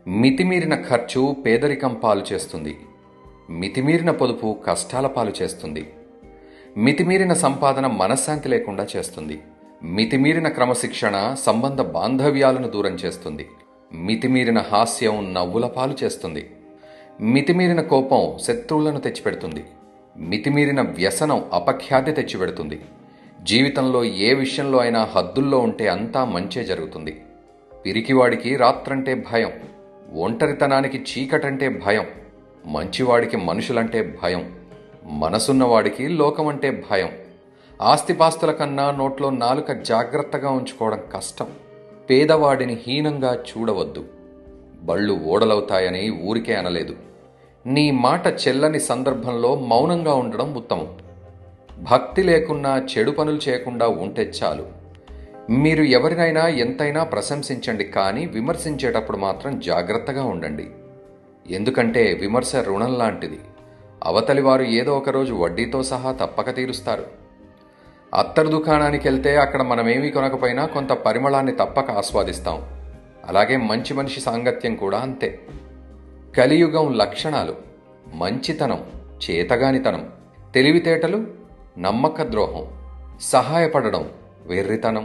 మితిమీరిన ఖర్చు పేదరికం పాలు చేస్తుంది మితిమీరిన పొదుపు కష్టాల పాలు చేస్తుంది మితిమీరిన సంపాదన మనశ్శాంతి లేకుండా చేస్తుంది మితిమీరిన క్రమశిక్షణ సంబంధ బాంధవ్యాలను దూరం చేస్తుంది మితిమీరిన హాస్యం నవ్వుల పాలు చేస్తుంది మితిమీరిన కోపం శత్రువులను తెచ్చిపెడుతుంది మితిమీరిన వ్యసనం అపఖ్యాతి తెచ్చిపెడుతుంది జీవితంలో ఏ విషయంలో అయినా హద్దుల్లో ఉంటే అంతా మంచే జరుగుతుంది పిరికివాడికి రాత్రంటే భయం ఒంటరితనానికి చీకటంటే భయం మంచివాడికి మనుషులంటే భయం మనసున్నవాడికి లోకమంటే భయం ఆస్తిపాస్తుల కన్నా నోట్లో నాలుక జాగ్రత్తగా ఉంచుకోవడం కష్టం పేదవాడిని హీనంగా చూడవద్దు బళ్ళు ఓడలవుతాయని ఊరికే అనలేదు నీ మాట చెల్లని సందర్భంలో మౌనంగా ఉండడం ఉత్తమం భక్తి లేకున్నా చెడు పనులు చేయకుండా ఉంటే చాలు మీరు ఎవరినైనా ఎంతైనా ప్రశంసించండి కానీ విమర్శించేటప్పుడు మాత్రం జాగ్రత్తగా ఉండండి ఎందుకంటే విమర్శ రుణం లాంటిది అవతలి వారు ఏదో ఒక రోజు వడ్డీతో సహా తప్పక తీరుస్తారు అత్తరు దుకాణానికి వెళ్తే అక్కడ మనమేమీ కొనకపోయినా కొంత పరిమళాన్ని తప్పక ఆస్వాదిస్తాం అలాగే మంచి మనిషి సాంగత్యం కూడా అంతే కలియుగం లక్షణాలు మంచితనం చేతగానితనం తెలివితేటలు నమ్మక ద్రోహం సహాయపడడం వెర్రితనం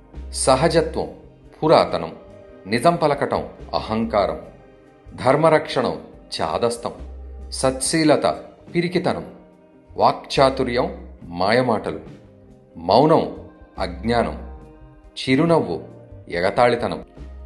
సహజత్వం పురాతనం నిజం పలకటం అహంకారం ధర్మరక్షణం చాదస్తం సత్శీలత పిరికితనం వాక్చాతుర్యం మాయమాటలు మౌనం అజ్ఞానం చిరునవ్వు ఎగతాళితనం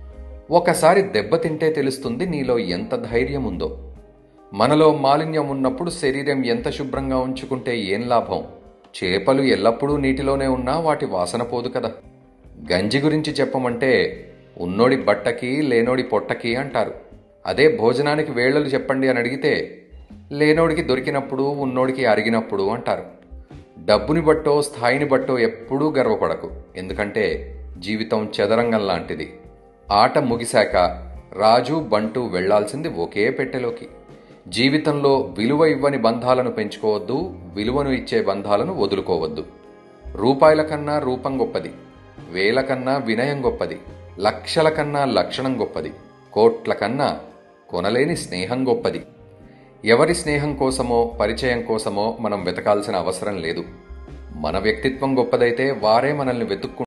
ఒకసారి దెబ్బతింటే తెలుస్తుంది నీలో ఎంత ధైర్యం ఉందో మనలో మాలిన్యం ఉన్నప్పుడు శరీరం ఎంత శుభ్రంగా ఉంచుకుంటే ఏం లాభం చేపలు ఎల్లప్పుడూ నీటిలోనే ఉన్నా వాటి వాసన పోదు కదా గంజి గురించి చెప్పమంటే ఉన్నోడి బట్టకి లేనోడి పొట్టకి అంటారు అదే భోజనానికి వేళలు చెప్పండి అని అడిగితే లేనోడికి దొరికినప్పుడు ఉన్నోడికి అరిగినప్పుడు అంటారు డబ్బుని బట్టో స్థాయిని బట్టో ఎప్పుడూ గర్వపడకు ఎందుకంటే జీవితం చదరంగం లాంటిది ఆట ముగిశాక రాజు బంటు వెళ్లాల్సింది ఒకే పెట్టెలోకి జీవితంలో విలువ ఇవ్వని బంధాలను పెంచుకోవద్దు విలువను ఇచ్చే బంధాలను వదులుకోవద్దు రూపాయల కన్నా రూపం గొప్పది వేల కన్నా వినయం గొప్పది లక్షల కన్నా లక్షణం గొప్పది కోట్ల కన్నా కొనలేని స్నేహం గొప్పది ఎవరి స్నేహం కోసమో పరిచయం కోసమో మనం వెతకాల్సిన అవసరం లేదు మన వ్యక్తిత్వం గొప్పదైతే వారే మనల్ని వెతుక్కు